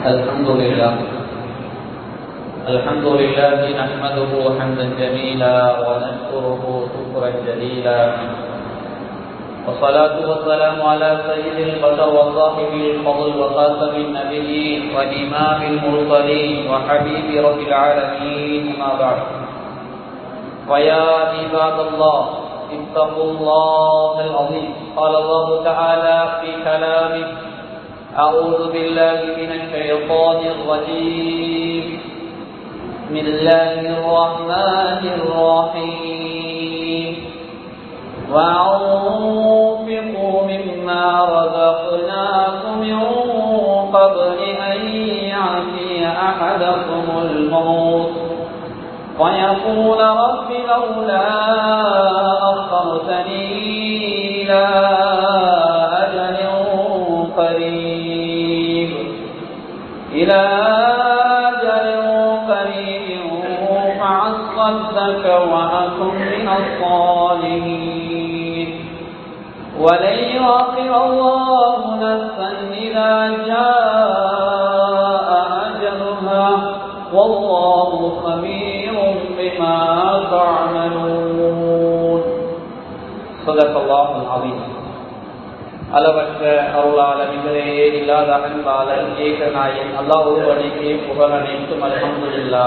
الحمد لله الحمد لله نحمده حمدا جميلا ونشكره شكرا جليلا والصلاة والسلام على سيد البشر وصاحب الفضل وخاتم النبيين وإمام المرسلين وحبيب رب العالمين أما بعد فيا عباد الله اتقوا الله العظيم قال الله تعالى في كلامه أعوذ بالله من الشيطان الرجيم بسم الله الرحمن الرحيم وأنفقوا مما رزقناكم من قبل أن يأتي أحدكم الموت ويقول رب لولا أخرتني إلى أجل قريب إلى أجل قريب فعصدك وأكن من الصالحين ولن يؤخر الله نفسا إذا جاء أجلها والله خبير بما تعملون صدق الله العظيم அளவற்ற அருளாள நிகழையே இல்லாத அன்பாளர் ஏகநாயன் அல்லாஹ் ஒருவனைக்கே புகழ் அனைத்தும் அலமதுல்லா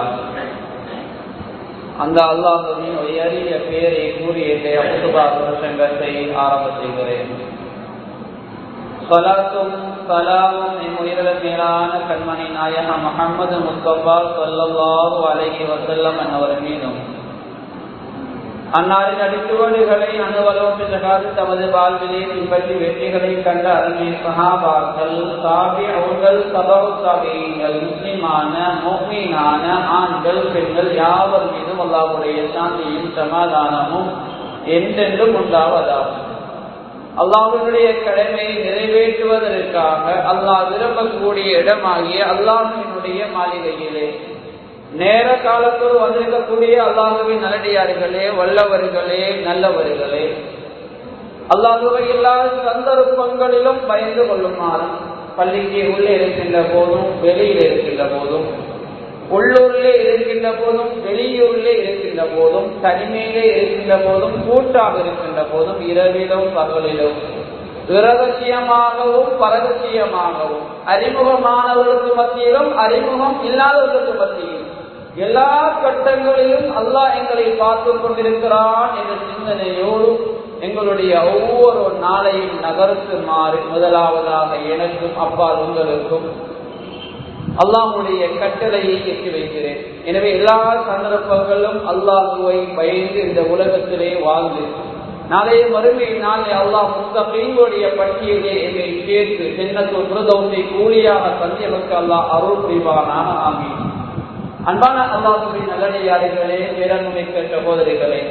அந்த அல்லாஹுவின் உயரிய பெயரை கூறி என்னுடைய புதுபா பிரசங்கத்தை ஆரம்ப செய்கிறேன் சலாத்தும் சலாமும் என் உயிரிழ மேலான கண்மணி நாயகம் முகமது முஸ்தபா சொல்லல்லாஹு அலஹி வசல்லம் என்னவர் மீதும் அன்னாரின் அடிச்சுவடுகளை அணுவலோட்டு ஜகாது தமது வாழ்விலே பின்பற்றி வெற்றிகளை கண்ட அருமை சஹாபாக்கள் சாபி அவர்கள் சபவு சாபியங்கள் முஸ்லிமான மோமீனான ஆண்கள் பெண்கள் யாவர் மீதும் அல்லாவுடைய சாந்தியும் சமாதானமும் என்றென்றும் உண்டாவதாகும் அல்லாஹனுடைய கடமையை நிறைவேற்றுவதற்காக அல்லாஹ் விரும்பக்கூடிய இடமாகிய அல்லாஹினுடைய மாளிகையிலே நேர காலத்தோடு வந்திருக்கக்கூடிய அல்லாஹுவின் நல்லடியார்களே வல்லவர்களே நல்லவர்களே அல்லாஹுவை எல்லா சந்தர்ப்பங்களிலும் பயந்து கொள்ளுமாறு பள்ளிக்கு உள்ளே இருக்கின்ற போதும் வெளியில் இருக்கின்ற போதும் உள்ளூரிலே இருக்கின்ற போதும் வெளியூரிலே இருக்கின்ற போதும் தனிமையிலே இருக்கின்ற போதும் கூட்டாக இருக்கின்ற போதும் இரவிலும் பகலிலும் இரகசியமாகவும் பரகசியமாகவும் அறிமுகமானவர்களுக்கு மத்தியிலும் அறிமுகம் இல்லாதவர்களுக்கு மத்தியிலும் எல்லா கட்டங்களிலும் அல்லாஹ் எங்களை பார்த்து கொண்டிருக்கிறான் என்ற சிந்தனையோடு எங்களுடைய ஒவ்வொரு நாளையும் நகர்த்துமாறு முதலாவதாக எனக்கும் அப்பால் உங்களுக்கும் அல்லாஹுடைய கட்டளையை எட்டி வைக்கிறேன் எனவே எல்லா சந்தர்ப்பங்களும் அல்லாஹுவை பயந்து இந்த உலகத்திலே வாழ்ந்து நாளைய மறுமை நாளை அல்லாஹ் முஸ்தபீங்களுடைய பட்டியலே என்னை சேர்த்து சின்னத்து பிரதௌத்தை கூலியாக சந்தியமக்கு அல்லாஹ் அருள் புரிவானாக ஆமீன் அன்பான அல்லாஹுடைய நல்லடியார்களே பேரன்மிக்க சகோதரிகளே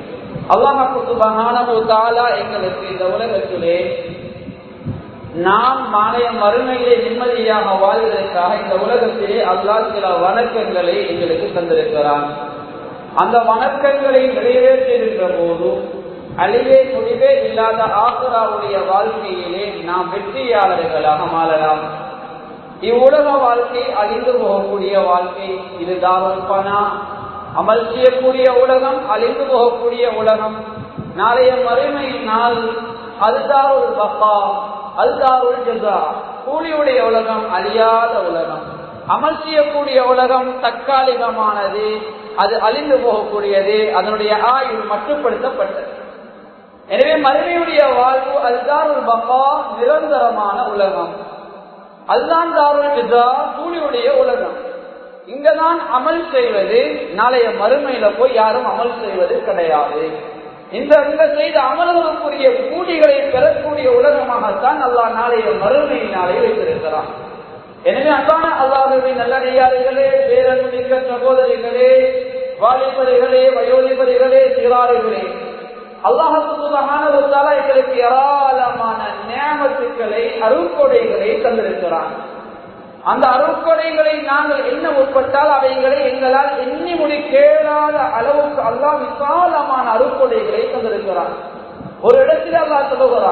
அல்லாஹாலா எங்களுக்கு இந்த உலகத்திலே நாம் மாலைய மறுமையிலே நிம்மதியாக வாழ்வதற்காக இந்த உலகத்திலே அல்லாஹ் சில வணக்கங்களை எங்களுக்கு தந்திருக்கிறான் அந்த வணக்கங்களை நிறைவேற்றிருக்கிற போது அழிவே முடிவே இல்லாத ஆசுராவுடைய வாழ்க்கையிலே நாம் வெற்றியாளர்களாக மாறலாம் இவ்வுலக வாழ்க்கை அழிந்து போகக்கூடிய வாழ்க்கை இது தாவல்பனா அமல் செய்யக்கூடிய உலகம் அழிந்து போகக்கூடிய உலகம் நாளைய மறுமை நாள் அதுதாருள் பப்பா அதுதாருள் ஜசா கூலியுடைய உலகம் அழியாத உலகம் அமல் செய்யக்கூடிய உலகம் தற்காலிகமானது அது அழிந்து போகக்கூடியது அதனுடைய ஆயுள் மட்டுப்படுத்தப்பட்டது எனவே மறுமையுடைய வாழ்வு அதுதாருள் பப்பா நிரந்தரமான உலகம் அதுதான் தாருள் ஜிதா கூலியுடைய உலகம் இங்கதான் அமல் செய்வது நாளைய மறுமையில போய் யாரும் அமல் செய்வது கிடையாது இந்த அங்க செய்த அமல்களுக்குரிய கூலிகளை பெறக்கூடிய உலகமாகத்தான் அல்லா நாளைய மறுமை நாளை வைத்திருக்கிறான் எனவே அன்பான அல்லாஹுவின் நல்லடியார்களே பேரன்மிக்க சகோதரிகளே வாலிபரிகளே வயோதிபரிகளே சிறாரிகளே அல்லாஹால எங்களுக்கு ஏராளமான நியமத்துக்களை அருக்கொடைகளை தந்திருக்கிறான் அந்த அருக்கொடைகளை நாங்கள் என்ன உட்பட்டால் அவைகளை எங்களால் எண்ணி முடிக்கேடாத அளவுக்கு அல்லாஹ் விசாலமான அருக்கொடைகளை தந்திருக்கிறான் ஒரு இடத்தில் அல்லாஹ் சொல்லுகிறான்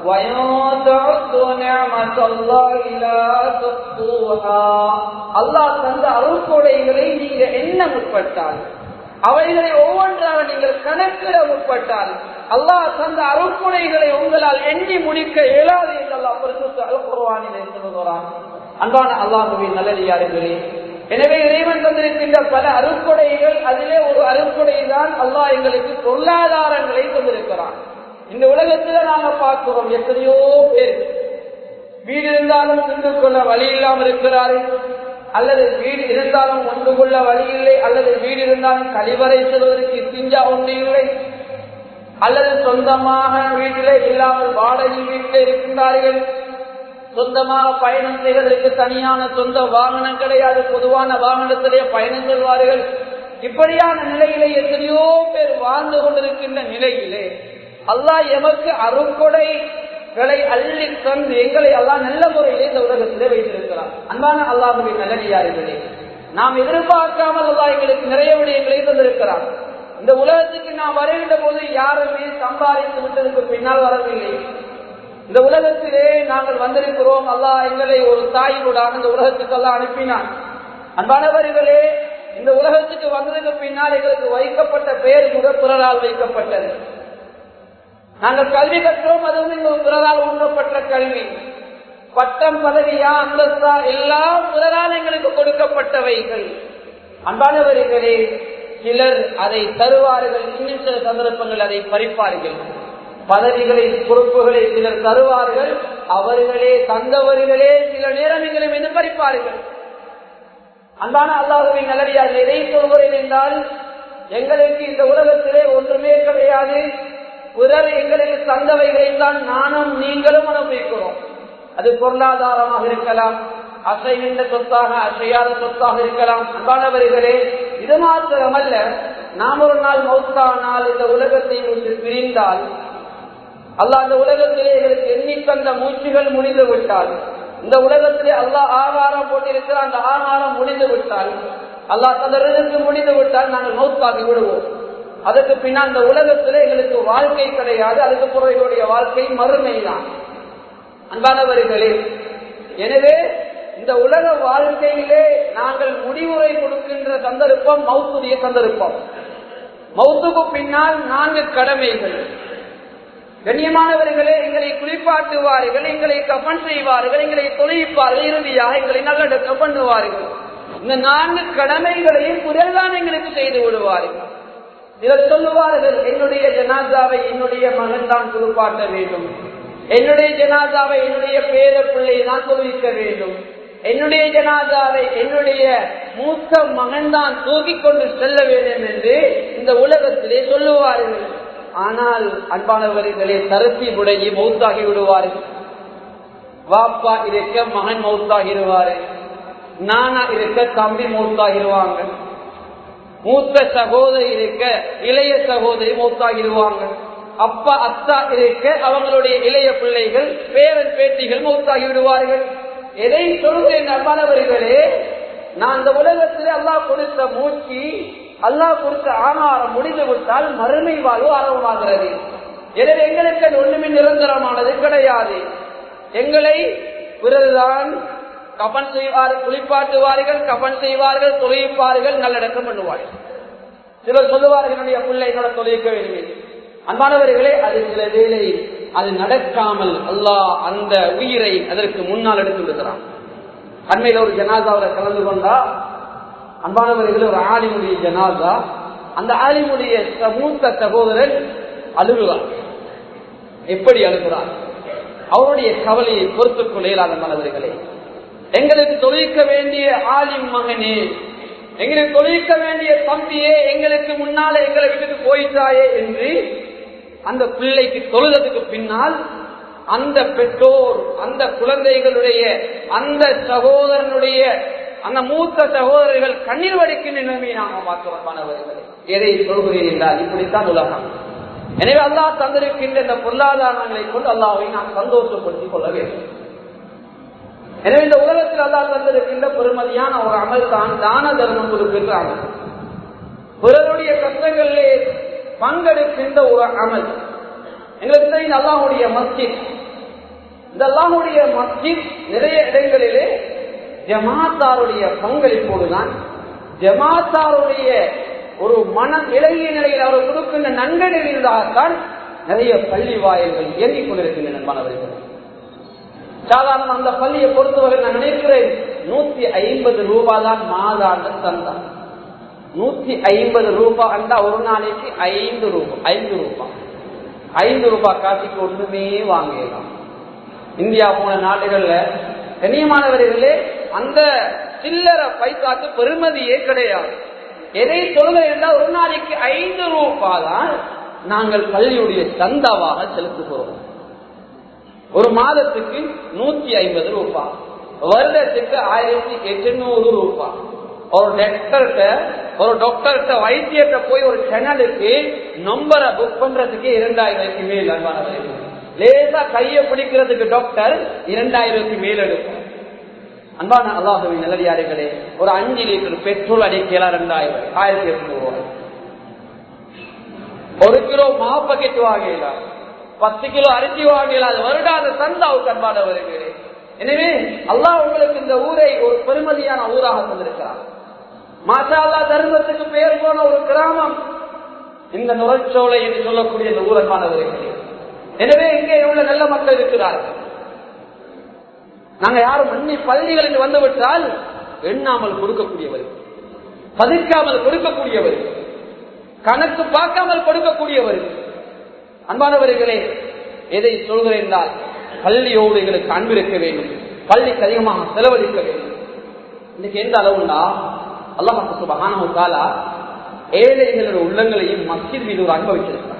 அல்லாஹ் தந்த அருள்கொடைகளை நீங்க என்ன முற்பட்டால் அவைகளை ஒவ்வொன்றாக நீங்கள் கணக்கிட முற்பட்டால் அல்லாஹ் தந்த அருள்கொடைகளை உங்களால் எண்ணி முடிக்க இயலாது என்று அல்லாஹ் பரிசுத்த அல்குர்வானிலே சொல்லுகிறான் அன்பான அல்லாஹுவின் நல்லடியார்களே எனவே இறைவன் தந்திருக்கின்ற பல அருட்கொடைகள் அதிலே ஒரு அருட்கொடை தான் அல்லாஹ் எங்களுக்கு பொருளாதாரங்களை தந்திருக்கிறான் இந்த உலகத்துல நாங்க பார்க்கிறோம் எத்தனையோ பேர் வீடு இருந்தாலும் தின்று கொள்ள வழி இல்லாமல் இருக்கிறார்கள் அல்லது வீடு இருந்தாலும் ஒன்று கொள்ள வழி இல்லை அல்லது வீடு இருந்தாலும் கழிவறை செல்வதற்கு திஞ்சா ஒன்று இல்லை அல்லது சொந்தமாக வீட்டிலே இல்லாமல் வாடகை வீட்டில் இருக்கின்றார்கள் சொந்தமாக பயணம் செய்வதற்கு தனியான சொந்த வாகனம் கிடையாது பொதுவான வாகனத்திலே பயணம் செல்வார்கள் இப்படியான நிலையிலே எத்தனையோ பேர் வாழ்ந்து கொண்டிருக்கின்ற நிலையிலே அல்லாஹ் எமக்கு அருக்கொடைகளை அள்ளி தந்து எங்களை அல்லாஹ் நல்ல முறையிலே இந்த உலகத்திலே வைத்திருக்கிறார் அன்பான அல்லாஹுவின் நல்லடியார்களே நாம் எதிர்பார்க்காமல் அல்லாஹ் எங்களுக்கு நிறைய விடயங்களை தந்திருக்கிறார் இந்த உலகத்துக்கு நாம் வருகின்ற போது யாருமே சம்பாதித்து விட்டதுக்கு பின்னால் வரவில்லை இந்த உலகத்திலே நாங்கள் வந்திருக்கிறோம் அல்லாஹ் எங்களை ஒரு தாயினூடாக இந்த உலகத்துக்கு எல்லாம் அனுப்பினான் அன்பானவர்களே இந்த உலகத்துக்கு வந்ததுக்கு பின்னால் எங்களுக்கு வைக்கப்பட்ட பெயர் கூட பிறரால் வைக்கப்பட்டது நாங்கள் கல்வி கற்றோம் அது வந்து எங்கள் பிறரால் ஊன்றப்பட்ட கல்வி பட்டம் பதவியா அந்தஸ்தா எல்லாம் பிறரால் எங்களுக்கு கொடுக்கப்பட்டவைகள் அன்பானவர்களே சிலர் அதை தருவார்கள் இன்னும் சில சந்தர்ப்பங்கள் அதை பறிப்பார்கள் பதவிகளை பொறுப்புகளை சிலர் தருவார்கள் அவர்களே தந்தவர்களே சில நேரம் எங்களை மீது பறிப்பார்கள் அன்பான அல்லாஹுவின் நல்லடியார் எதை சொல்கிறேன் என்றால் எங்களுக்கு இந்த உலகத்திலே ஒன்றுமே கிடையாது பிறர் எங்களுக்கு தந்தவைகளை தான் நானும் நீங்களும் அனுபவிக்கிறோம் அது பொருளாதாரமாக இருக்கலாம் அசைகின்ற சொத்தாக அசையாத சொத்தாக இருக்கலாம் அன்பானவர்களே இது மாத்திரமல்ல நாம் ஒரு நாள் மௌத்தானால் இந்த உலகத்தை விட்டு பிரிந்தால் அல்லாஹ் அந்த உலகத்திலே எங்களுக்கு எண்ணி தந்த மூச்சுகள் முடிந்து விட்டால் இந்த உலகத்திலே அல்லாஹ் ஆகாரம் போட்டிருக்கிற அந்த ஆகாரம் முடிந்து விட்டால் அல்லாஹ் தந்தருக்கு முடிந்து விட்டால் நாங்கள் மௌத்தாகி விடுவோம் அதுக்கு பின்னால் அந்த உலகத்திலே எங்களுக்கு வாழ்க்கை கிடையாது அதுக்கு பிறகு எங்களுடைய வாழ்க்கை மறுமை தான் அன்பானவர்களே எனவே இந்த உலக வாழ்க்கையிலே நாங்கள் முடிவுரை கொடுக்கின்ற சந்தர்ப்பம் மௌத்துடைய சந்தர்ப்பம் மௌத்துக்கு பின்னால் நான்கு கடமைகள் கண்ணியமானவர்களே எங்களை குளிப்பாட்டுவார்கள் எங்களை கப்பன் செய்வார்கள் எங்களை தொழிப்பார்கள் இறுதியாக எங்களை நல்லடக்கம் பண்ணுவார்கள் இந்த நான்கு கடமைகளையும் குரல்தான் எங்களுக்கு செய்து விடுவார்கள் இவர் சொல்லுவார்கள் என்னுடைய ஜனாதாவை என்னுடைய மகன் தான் குளிப்பாட்ட வேண்டும் என்னுடைய ஜனாதாவை என்னுடைய பேர பிள்ளை தான் தொழுவிக்க வேண்டும் என்னுடைய ஜனாதாவை என்னுடைய மூத்த மகன் தான் தூக்கி கொண்டு செல்ல வேண்டும் என்று இந்த உலகத்திலே சொல்லுவார்கள் ஆனால் அன்பானவர்களே தரத்தி முடையை மௌத்தாகி விடுவார்கள் வாப்பா இருக்க மகன் மௌத்தாகிடுவாரு நானா இருக்க தம்பி மௌத்தாகிடுவாங்க மூத்த சகோதரி இருக்க இளைய சகோதரி மௌத்தாகிடுவாங்க அப்பா அத்தா இருக்க அவங்களுடைய இளைய பிள்ளைகள் பேரன் பேட்டிகள் மௌத்தாகி விடுவார்கள் எதை சொல்கிறேன் அன்பானவர்களே நான் இந்த உலகத்திலே அல்லாஹ் கொடுத்த மூச்சு அல்லாஹ் கொடுத்த ஆகாரம் முடிந்து விட்டால் மறுமை வாழ்வு ஆரம்பமாகிறது எனவே எங்களுக்கு அது ஒண்ணுமே நிரந்தரமானது கிடையாது எங்களை பிறகுதான் கபன் செய்வார் குளிப்பாட்டுவார்கள் கபன் செய்வார்கள் தொழிப்பார்கள் நல்லடக்கம் பண்ணுவார்கள் சிலர் சொல்லுவார்கள் என்னுடைய பிள்ளை என்னோட தொழிக்க வேண்டும் அன்பானவர்களே அது சில வேலை அது நடக்காமல் அல்லாஹ் அந்த உயிரை அதற்கு முன்னால் எடுத்து விடுகிறான் அண்மையில் ஒரு ஜனாதாவில் கலந்து கொண்டா அன்பானவர்கள் ஒரு ஆலிமுடைய ஜனாதா அந்த ஆலிமுடைய மூத்த சகோதரன் அழுகுறார் எப்படி அழுகிறார் அவருடைய கவலையை பொறுத்துக் கொள்ள இயலாத மனவர்களே எங்களுக்கு தொழிக்க வேண்டிய ஆலிம் மகனே எங்களுக்கு தொழிக்க வேண்டிய தம்பியே எங்களுக்கு முன்னால எங்களை விட்டுட்டு போயிட்டாயே என்று அந்த பிள்ளைக்கு தொழுதத்துக்கு பின்னால் அந்த பெற்றோர் அந்த குழந்தைகளுடைய அந்த சகோதரனுடைய அந்த மூத்த சகோதரர்கள் கண்ணீர் வடிக்கும் நிலைமையை நாங்கள் பார்க்கிறோம் மாணவர்களே எதை சொல்கிறேன் என்றால் இப்படித்தான் உலகம் எனவே அல்லாஹ் தந்திருக்கின்ற இந்த பொருளாதாரங்களை கொண்டு அல்லாவை நாம் சந்தோஷப்படுத்திக் கொள்ள வேண்டும் எனவே இந்த உலகத்தில் அல்லாஹ் தந்திருக்கின்ற பெருமதியான ஒரு அமல் தான் தான தர்மம் கொடுக்கின்ற அமல் பிறருடைய கஷ்டங்களிலே பங்கெடுக்கின்ற ஒரு அமல் எங்களுக்கு தெரியும் அல்லாஹுடைய மஸ்ஜித் இந்த அல்லாஹுடைய மஸ்ஜித் நிறைய இடங்களிலே ஜமாத்தாருடைய பங்களிப்போடுதான் ஜமாத்தாருடைய ஒரு மன இலகிய நிலையில் அவர் கொடுக்கின்ற நன்கடில் இருந்தால்தான் நிறைய பள்ளி வாயில்கள் இயங்கிக் கொண்டிருக்கின்றன மாணவர்கள் சாதாரண அந்த பள்ளியை பொறுத்தவரை நான் நினைக்கிறேன் நூத்தி ஐம்பது ரூபாய் தான் மாதாந்த சந்தா நூத்தி ஐம்பது ரூபாய் அண்டா ஒரு நாளைக்கு ஐந்து ரூபாய் ஐந்து ரூபாய் ஐந்து ரூபாய் காசுக்கு ஒன்றுமே வாங்கலாம் இந்தியா போன நாடுகள்ல கண்ணியமானவர்களே அந்த சில்லற பைசாக்கு பெருமதியே கிடையாது எதை சொல்லுங்க என்றால் ஒரு நாளைக்கு ஐந்து ரூபாய் தான் நாங்கள் பள்ளியுடைய சந்தாவாக செலுத்துகிறோம் ஒரு மாதத்துக்கு நூத்தி ஐம்பது ரூபாய் வருடத்துக்கு ஆயிரத்தி எட்டுநூறு ரூபாய் ஒரு டாக்டர்கிட்ட ஒரு டாக்டர்கிட்ட வைத்தியர்கிட்ட போய் ஒரு சேனலுக்கு நம்பரை புக் பண்றதுக்கு இரண்டாயிரத்துக்கு மேல் அன்பானவர்கள் லேசா கையை பிடிக்கிறதுக்கு டாக்டர் இரண்டாயிரத்துக்கு மேல் எடுக்கும் அன்பான அல்லாஹுவின் நல்லடியார்களே ஒரு அஞ்சு லிட்டர் பெட்ரோல் அடிக்கலாம் ரெண்டாயிரம் ஆயிரத்தி எட்நூறு ரூபாய் ஒரு கிலோ மா பக்கெட் வாங்கலாம் பத்து கிலோ அரிசி வாங்கலாம் அது வருடாத சந்தாவுக்கு அன்பானவர்களே எனவே அல்லாஹ் உங்களுக்கு இந்த ஊரை ஒரு பெருமதியான ஊராக தந்திருக்கிறார் மாஷா அல்லா தர்மத்துக்கு பெயர் போன ஒரு கிராமம் இந்த நுரச்சோலை என்று சொல்லக்கூடிய இந்த ஊரன்பானவர்களே எனவே இங்கே உள்ள நல்ல மக்கள் இருக்கிறார்கள் நாங்க யாரும் மண்ணி பள்ளிகளில் வந்துவிட்டால் எண்ணாமல் கொடுக்கக்கூடியவர் பதிக்காமல் கொடுக்கக்கூடியவர் கணக்கு பார்க்காமல் கொடுக்கக்கூடியவர் அன்பானவர்களே எதை சொல்கிறேன் என்றால் பள்ளியோடு எங்களுக்கு அன்பு இருக்க வேண்டும் பள்ளிக்கு அதிகமாக செலவழிக்க வேண்டும் இன்னைக்கு எந்த அளவுண்டா அல்லாஹ் சுபஹானஹு தஆலா ஏழைகளோட உள்ளங்களையும் மஸ்ஜித் மீது ஒரு அன்பை வச்சிருக்கிறார்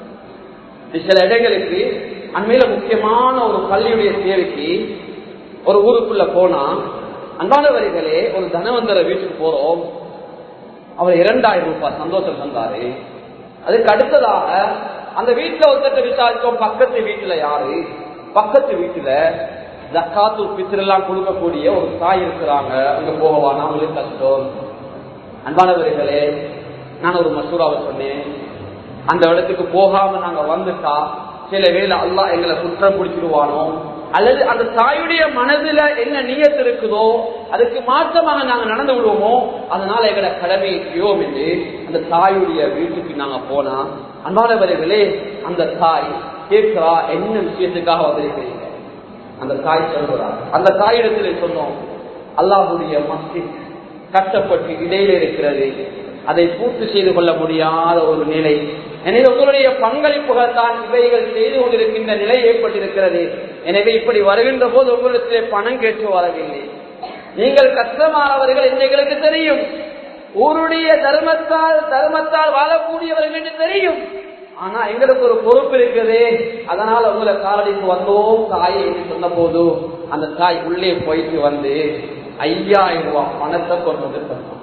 சில இடங்களுக்கு அண்மையில முக்கியமான ஒரு பள்ளியுடைய தேவைக்கு ஒரு ஊருக்குள்ள போனா அன்பானவர்களே ஒரு தனவந்தர வீட்டுக்கு போறோம் அவர் இரண்டாயிரம் ரூபாய் சந்தோஷம் தந்தாரு அதுக்கு அடுத்ததாக அந்த வீட்டுல ஒருத்தட்ட விசாரிச்சோம் பக்கத்து வீட்டுல யாரு பக்கத்து வீட்டுல ஜக்காத்து பித்திரெல்லாம் கொடுக்கக்கூடிய ஒரு தாய் இருக்கிறாங்க அங்க போகவானா அவங்களுக்கு கஷ்டம் அன்பானவர்களே நான் ஒரு மசூராவை சொன்னேன் அந்த இடத்துக்கு போகாம நாங்க வந்துட்டா சில வேலை அல்லா எங்களை குற்றம் பிடிச்சிருவானோ அல்லது அந்த தாயுடைய மனதுல என்ன நியத்து இருக்குதோ அதுக்கு மாற்றமாக நாங்க நடந்து விடுவோமோ அதனால எங்களை கடமையை செய்வோம் என்று அந்த தாயுடைய வீட்டுக்கு நாங்க போனா அன்பானவர்களே அந்த தாய் கேட்கிறா என்ன விஷயத்துக்காக வந்திருக்கிறீங்க அந்த தாய் சொல்கிறார் அந்த தாயிடத்தில் சொன்னோம் அல்லாஹுடைய மஸ்ஜித் கஷ்டப்பட்டு இடையில இருக்கிறது அதை பூர்த்தி செய்து கொள்ள முடியாத ஒரு நிலை எனவே உங்களுடைய பங்களிப்புகள் தான் இவைகள் செய்து கொண்டிருக்கின்ற நிலை ஏற்பட்டிருக்கிறது எனவே இப்படி வருகின்ற போது உங்களிடத்திலே பணம் கேட்டு வரவில்லை நீங்கள் கஷ்டமானவர்கள் எங்களுக்கு தெரியும் ஊருடைய தர்மத்தால் தர்மத்தால் வாழக்கூடியவர்கள் என்று தெரியும் ஆனா எங்களுக்கு ஒரு பொறுப்பு இருக்குது அதனால உங்களை காலடிக்கு வந்தோம் தாய் என்று சொன்ன போது அந்த தாய் உள்ளே போயிட்டு வந்து ஐயாயிரம் ரூபாய் பணத்தை கொண்டு வந்து தந்தோம்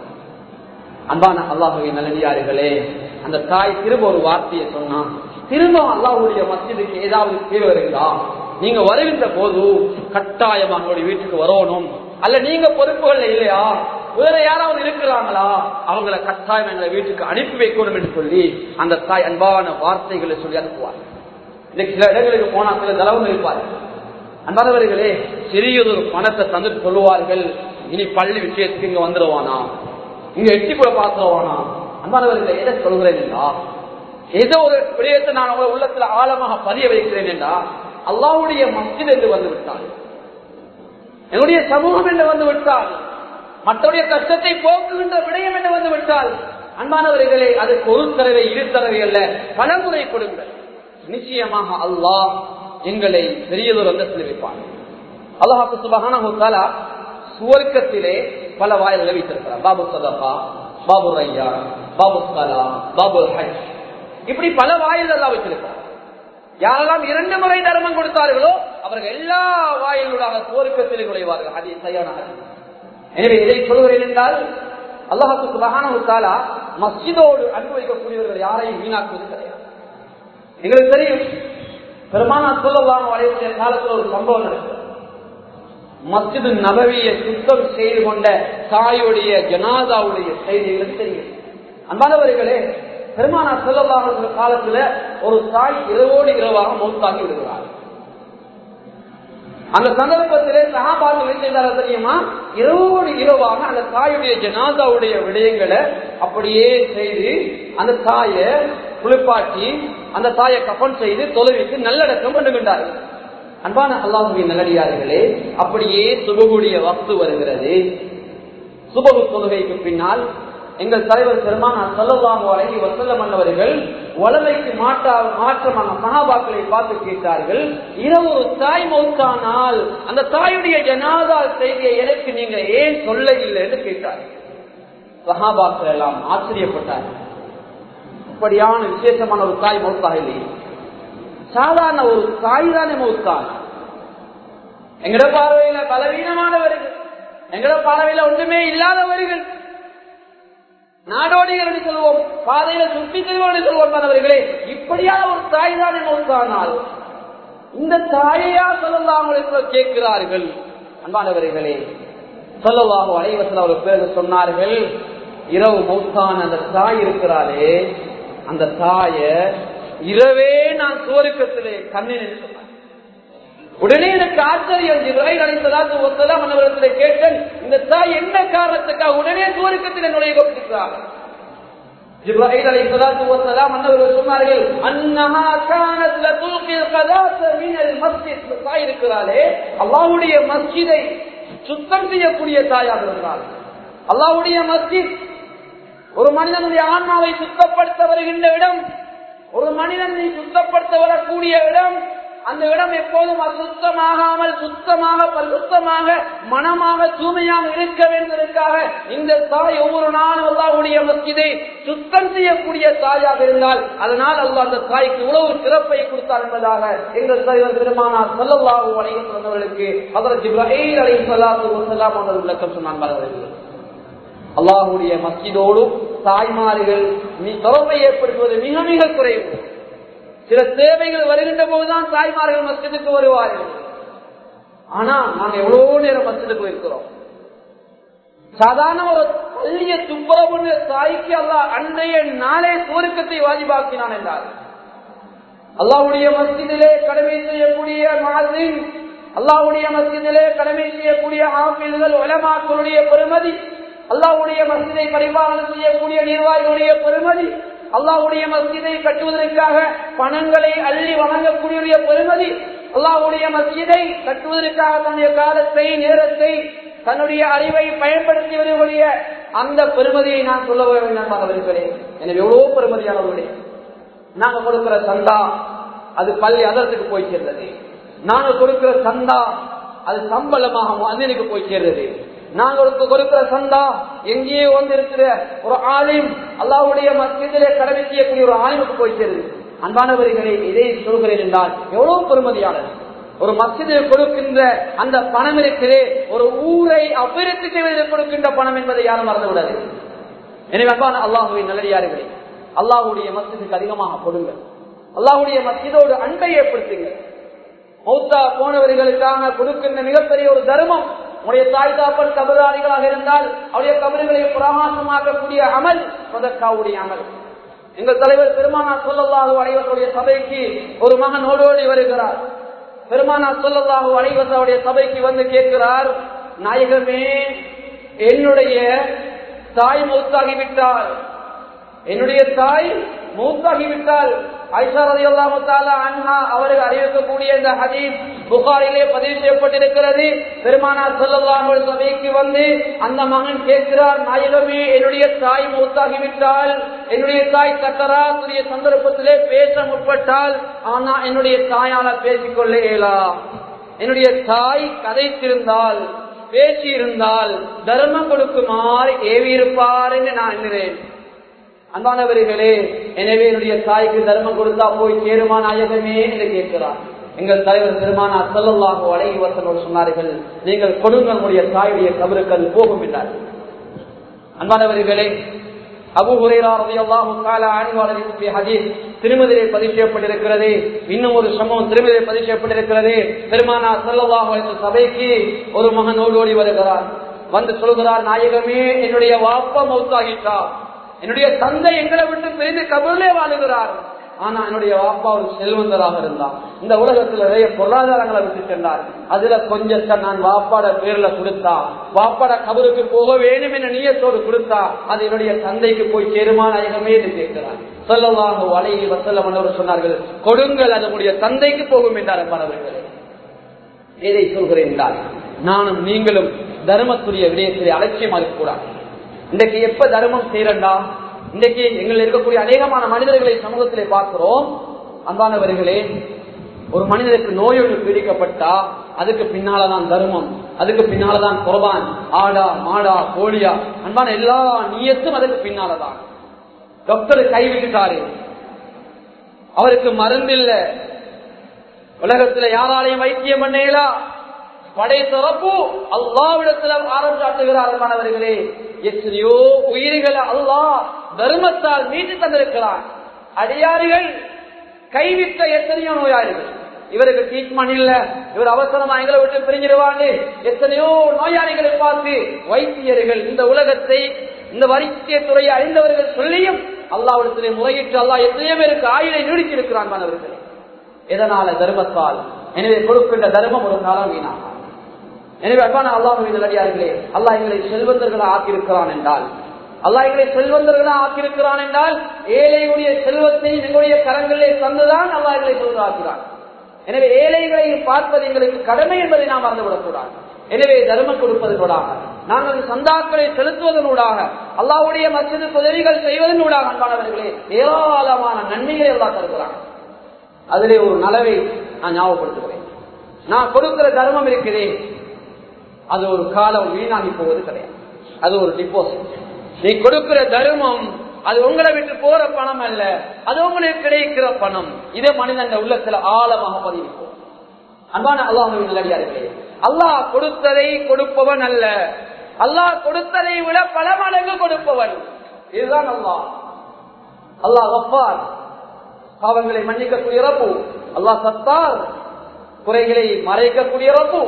அன்பான அல்லாஹுவின் நல்லடியார்களே அந்த தாய் திரும்ப ஒரு வார்த்தையை சொன்னா திரும்ப அல்லாஹுடைய மத்தியதுக்கு ஏதாவது தேவை இருக்குதா நீங்க வருகின்ற போது கட்டாயம் அவங்களுடைய வீட்டுக்கு வரணும் அல்ல நீங்க பொறுப்புகள் இல்லையா வேற யாராவது இருக்கிறாங்களா அவங்கள கட்டாயம் எங்களை வீட்டுக்கு அனுப்பி வைக்கணும் என்று சொல்லி அந்த தாய் அன்பான வார்த்தைகளை சொல்லி அனுப்புவார் இன்னைக்கு சில இடங்களுக்கு போனா சில தலைவங்க இருப்பார் அன்பானவர்களே சிறியதொரு பணத்தை தந்துட்டு சொல்லுவார்கள் இனி பள்ளி விஷயத்துக்கு இங்க வந்துடுவானா இங்க எட்டி கூட பார்த்துருவானா அன்பானவர்களை எதை சொல்கிறேன் என்றா ஏதோ ஒரு விடயத்தை நான் உங்க உள்ளத்துல ஆழமாக பதிய வைக்கிறேன் என்றா அல்லாவுடைய மஸ்ஜித் என்று வந்து விட்டால் என்னுடைய சமூகம் என்று வந்து விட்டால் மற்றவருடைய கஷ்டத்தை போக்குகின்ற விடயம் என்று வந்து விட்டால் அன்பானவர்களே அதுக்கு ஒரு தடவை இரு தடவை அல்ல பல முறை கொடுங்கள் நிச்சயமாக அல்லாஹ் எங்களை பெரியதொரு அந்தத்தில் வைப்பான் அல்லாஹாக்கு சுபகான சுவர்க்கத்திலே பல வாயில்களை வைத்திருக்கிறார் பாபு சதபா பாபு ரையா பாபு கலா பாபு ஹஜ் இப்படி பல வாயில் எல்லாம் வச்சிருக்கிறார் யாரெல்லாம் இரண்டு முறை தர்மம் கொடுத்தார்களோ அவர்கள் எல்லா வாயிலூடாக சுவர்க்கத்திலே நுழைவார்கள் அது சரியான எனவே இதை சொல்கிறேன் என்றால் அல்லாஹாக்கு சுபகான மஸ்ஜிதோடு அனுபவிக்கக்கூடியவர்கள் யாரையும் வீணாக்குவது கிடையாது எங்களுக்கு தெரியும் பெருமானா சொல்லலாம் வளைய காலத்தில் ஒரு சம்பவம் நடக்கிறது மஸ்ஜிது நபவியை சுத்தம் செய்து கொண்ட தாயுடைய ஜனாதாவுடைய செய்திகளும் தெரியும் அன்பானவர்களே பெருமானா சொல்லலாம் காலத்துல ஒரு தாய் இரவோடு இரவாக மௌத்தாகி விடுகிறார் அந்த சந்தர்ப்பத்திலே சகாபாக்கள் செய்தார தெரியுமா இரவோடு இரவாக அந்த தாயுடைய ஜனாதாவுடைய விடயங்களை அப்படியே செய்து அந்த தாயை குளிப்பாட்டி அந்த தாயை கப்பன் செய்து தொலைவித்து நல்லடக்கம் பண்ணுகின்றார்கள் அன்பான அல்லாஹுவின் நல்லடியார்களே அப்படியே சுபகுடைய வக்து வருகிறது சுபகு தொழுகைக்கு பின்னால் எங்கள் தலைவர் பெருமான் சொல்லலாம் வழங்கி வசல்ல மன்னவர்கள் வளமைக்கு மாற்றா மாற்றமான சகாபாக்களை பார்த்து கேட்டார்கள் இரவு ஒரு தாய் மௌத்தானால் அந்த தாயுடைய ஜனாதா செய்தியை எனக்கு நீங்க ஏன் சொல்ல இல்லை என்று கேட்டார்கள் சகாபாக்கள் எல்லாம் ஆச்சரியப்பட்டார்கள் இப்படியான விசேஷமான ஒரு தாய் மௌத்தாக இல்லையே சாதாரண ஒரு தாய் தானே மௌத்தான் எங்கட பார்வையில பலவீனமானவர்கள் எங்கட பார்வையில ஒன்றுமே இல்லாதவர்கள் நாடோடிகள் என்று சொல்வோம் பாதையில சுற்றி செல்வோம் சொல்வோம் மாணவர்களே இப்படியான ஒரு தாய் தானே மௌத்தானால் இந்த தாயையா சொல்லலாம் கேட்கிறார்கள் அன்பானவர்களே சொல்லலாம் அனைவசல் அவர் பிறகு சொன்னார்கள் இரவு மௌத்தான அந்த தாய் இருக்கிறாரே அந்த தாய இரவே நான் சுவருக்கத்திலே கண்ணின் சொன்னார் உடனே எனக்கு ஆச்சரியம் ஜிப்ராஹிம் அலைஹிஸ்ஸலாத்து வஸலாம் அவர்களிடத்தில் கேட்டேன் இந்த தாய் என்ன காரணத்துக்காக உடனே சுவருக்கத்தில் நுழைய கொடுக்கிறார் ஜிப்ராஹிம் அலைஹிஸ்ஸலாத்து வஸலாம் அன்னவர்கள் சொன்னார்கள் அன்னஹா கானத் லதுல்கில் கதாஸ மினல் மஸ்ஜித் தாய் இருக்கிறாளே அல்லாஹ்வுடைய மஸ்ஜிதை சுத்தம் செய்யக்கூடிய தாயாக இருந்தாள் அல்லாஹ்வுடைய மஸ்ஜித் ஒரு மனிதனுடைய ஆன்மாவை சுத்தப்படுத்த வருகின்ற இடம் ஒரு மனிதனை சுத்தப்படுத்த வரக்கூடிய இடம் அந்த இடம் எப்போதும் அசுத்தமாகாமல் சுத்தமாக பரிசுத்தமாக மனமாக தூய்மையாக இருக்க வேண்டியதற்காக இந்த தாய் ஒவ்வொரு நாளும் அல்லாவுடைய மஸ்ஜிதை சுத்தம் செய்யக்கூடிய தாயாக இருந்தால் அதனால் அல்லா அந்த தாய்க்கு இவ்வளவு சிறப்பை கொடுத்தார் என்பதாக எங்கள் தலைவர் பெருமானார் சொல்லல்லாஹு அலைஹி சொன்னவர்களுக்கு அதற்கு இப்ராஹிம் அலைஹி ஸலாத்து வஸலாம் அவர்கள் விளக்கம் சொன்னார்கள் அல்லாஹுடைய மஸ்ஜிதோடும் தாய்மார்கள் தொடர்பை ஏற்படுத்துவது மிக மிக குறைவு சில தேவைகள் வருகின்ற போதுதான் தாய்மார்கள் மஸ்ஜிதுக்கு வருவார்கள் ஆனா நாங்க எவ்வளவு நேரம் மஸ்ஜிதுக்கு இருக்கிறோம் சாதாரண ஒரு பள்ளிய துப்புரவு தாய்க்கு அல்லா அன்றைய நாளே சுருக்கத்தை வாஜிபாக்கினான் என்றார் அல்லாவுடைய மஸ்ஜிதிலே கடமை செய்யக்கூடிய மாதின் அல்லாவுடைய மஸ்ஜிதிலே கடமை செய்யக்கூடிய ஆபில்கள் உலமாக்களுடைய பெருமதி அல்லாவுடைய மஸ்ஜிதை பரிபாலனம் செய்யக்கூடிய நிர்வாகிகளுடைய பெருமதி அல்லாவுடைய மஸ்ஜிதை கட்டுவதற்காக பணங்களை அள்ளி வழங்கக்கூடிய பெருமதி அல்லாவுடைய மஸ்ஜிதை கட்டுவதற்காக தன்னுடைய காலத்தை நேரத்தை தன்னுடைய அறிவை பயன்படுத்தி வருவடைய அந்த பெருமதியை நான் சொல்ல வேண்டும் அவர்களே எனவே எவ்வளவு பெருமதியானவர்களே நாங்க கொடுக்கிற சந்தா அது பள்ளி அதற்கு போய் சேர்ந்தது நாங்க கொடுக்கிற சந்தா அது சம்பளமாக அந்தனுக்கு போய் சேர்ந்தது நாங்களுக்கு கொடுக்கிற சந்தா எங்கேயோ வந்து இருக்கிற ஒரு ஆலிம் அல்லாவுடைய மத்தியிலே கடமை செய்யக்கூடிய ஒரு ஆலிமுக்கு போய் சேருது அன்பானவர்களை இதை சொல்கிறேன் என்றால் எவ்வளவு பெருமதியானது ஒரு மசிதில் கொடுக்கின்ற அந்த பணம் இருக்கிறே ஒரு ஊரை அபிவிருத்தி செய்வதில் கொடுக்கின்ற பணம் என்பதை யாரும் மறந்து விடாது எனவே அன்பான அல்லாஹுவின் நல்லடியார்களே அல்லாஹுடைய மசிதுக்கு அதிகமாக கொடுங்கள் அல்லாஹுடைய மசிதோடு அன்பை ஏற்படுத்துங்கள் மௌத்தா போனவர்களுக்காக கொடுக்கின்ற மிகப்பெரிய ஒரு தர்மம் உடைய தாய் தாப்பன் கபராளிகளாக இருந்தால் அவருடைய கபறுகளை பிரகாசமாக்கக்கூடிய அமல் சொதக்காவுடைய அமல் எங்கள் தலைவர் பெருமானா சொல்லல்லாஹு அனைவருடைய சபைக்கு ஒரு மகன் ஓடோடி வருகிறார் பெருமானா சொல்லல்லாஹு அனைவருடைய சபைக்கு வந்து கேட்கிறார் நாயகமே என்னுடைய தாய் மௌத்தாகிவிட்டால் என்னுடைய தாய் மௌத்தாகிவிட்டால் அவர்கள் அறிவிக்கக்கூடிய இந்த ஹதீஸ் புகாரிலே பதிவு செய்யப்பட்டிருக்கிறது பெருமானார் சொல்லலாம் சபைக்கு வந்து அந்த மகன் கேட்கிறார் நாயகமே என்னுடைய தாய் மூத்தாகிவிட்டால் என்னுடைய தாய் தக்கராத்துடைய சந்தர்ப்பத்திலே பேச முற்பட்டால் ஆனா என்னுடைய தாயால பேசிக்கொள்ள இயலாம் என்னுடைய தாய் கதைத்திருந்தால் பேசியிருந்தால் தர்மம் கொடுக்குமாறு ஏவி இருப்பார் என்று நான் எண்ணுறேன் அன்பானவர்களே எனவே என்னுடைய தாய்க்கு தர்மம் கொடுத்தா போய் சேருமா நாயகமே என்று கேட்கிறார் எங்கள் தலைவர் பெருமானா செல்லல்லாக அழகி வசனோடு சொன்னார்கள் நீங்கள் கொடுங்க உங்களுடைய தாயுடைய கபருக்கள் போகும் என்றார் அன்பானவர்களே அபு திருமதியை பதிவு செய்யப்பட்டிருக்கிறது இன்னும் ஒரு சம்பவம் திருமதியை பதிவு செய்யப்பட்டிருக்கிறது பெருமானா செல்லல்லாஹு சபைக்கு ஒரு மகன் ஓடி வருகிறார் வந்து சொல்கிறார் நாயகமே என்னுடைய வாப்பா மௌத்தாகிட்டார் என்னுடைய தந்தை எங்களை விட்டு பிரிந்து கபூர்லே வாழுகிறார் ஆனா என்னுடைய வாப்பா ஒரு செல்வந்தராக இருந்தான் இந்த உலகத்துல நிறைய பொருளாதாரங்களை விட்டு சென்றார் அதுல கொஞ்சத்தை நான் வாப்பாட பேர்ல கொடுத்தா வாப்பாட கபருக்கு போக வேண்டும் என்ற நீயத்தோடு கொடுத்தா அது என்னுடைய தந்தைக்கு போய் சேருமா நாயகமே என்று கேட்கிறார் சொல்லவாக வலையில் வசல்லம் அவர் சொன்னார்கள் கொடுங்கள் அது உடைய தந்தைக்கு போகும் என்றார் அவர்களே எதை சொல்கிறேன் என்றால் நானும் நீங்களும் தர்மத்துடைய விடயத்திலே அலட்சியமா இருக்கக்கூடாது இன்றைக்கு எப்ப தர்மம் செய்யறண்டா இன்றைக்கு எங்கள் இருக்கக்கூடிய அநேகமான மனிதர்களை சமூகத்திலே பார்க்கிறோம் அன்பானவர்களே ஒரு மனிதனுக்கு நோய் ஒன்று பீடிக்கப்பட்டா அதுக்கு பின்னாலதான் தர்மம் அதுக்கு பின்னாலதான் குரபான் ஆடா மாடா கோழியா அன்பான எல்லா நீயத்தும் அதுக்கு பின்னாலதான் டாக்டர் கைவிட்டுட்டாரு அவருக்கு மருந்து இல்ல உலகத்துல யாராலையும் வைத்தியம் பண்ணேலா படை தரப்பு அல்லாவிடத்துல ஆரம்பிச்சாட்டுகிறார் மாணவர்களே எத்தனையோ உயிர்களை அல்லாஹ் தர்மத்தால் மீட்டு தந்திருக்கிறார் அடியாரிகள் கைவிட்ட எத்தனையோ நோயாளிகள் இவருக்கு ட்ரீட்மெண்ட் இல்ல இவர் அவசரமா எங்களை விட்டு பிரிஞ்சிருவாங்க எத்தனையோ நோயாளிகளை பார்த்து வைத்தியர்கள் இந்த உலகத்தை இந்த வைத்திய துறையை அறிந்தவர்கள் சொல்லியும் அல்லாவிடத்திலே முறையிட்டு அல்லாஹ் எத்தனையோ பேருக்கு ஆயுளை நீடித்திருக்கிறான் மாணவர்களே எதனால தர்மத்தால் எனவே கொடுக்கின்ற தர்மம் ஒரு காலம் வீணாக எனவே அன்பான அல்லாஹுவின் நல்லடியார்களே அல்லாஹ் எங்களை செல்வந்தர்களா ஆக்கியிருக்கிறான் என்றால் அல்லாஹ் எங்களை செல்வந்தர்களா ஆக்கியிருக்கிறான் என்றால் ஏழையுடைய செல்வத்தை எங்களுடைய கரங்களிலே தந்துதான் அல்லாஹ் எங்களை செல்வதாக்கிறான் எனவே ஏழைகளை பார்ப்பது எங்களுக்கு கடமை என்பதை நாம் மறந்துவிடக்கூடாது எனவே தர்மம் கொடுப்பதனூடாக நாங்கள் சந்தாக்களை செலுத்துவதனூடாக அல்லாவுடைய மசித உதவிகள் செய்வதனூடாக அன்பானவர்களே ஏராளமான நன்மைகளை எல்லாம் தருகிறான் அதிலே ஒரு நலவை நான் ஞாபகப்படுத்துகிறேன் நான் கொடுக்கிற தர்மம் இருக்கிறேன் அது ஒரு காலம் வீணாகி போவது கிடையாது அது ஒரு டிபாசிட் நீ கொடுக்கிற தர்மம் அது உங்களை விட்டு போற பணம் அல்ல அது உங்களுக்கு கிடைக்கிற பணம் இதே மனிதன் உள்ளத்துல ஆழமாக பதிவிப்போம் அன்பான அல்லாஹின் நல்லடியார்களே அல்லாஹ் கொடுத்ததை கொடுப்பவன் அல்ல அல்லாஹ் கொடுத்ததை விட பல மடங்கு கொடுப்பவன் இதுதான் அல்லாஹ் அல்லாஹ் வப்பார் பாவங்களை மன்னிக்கக்கூடிய ரப்பு அல்லாஹ் சத்தார் குறைகளை மறைக்கக்கூடிய ரப்பு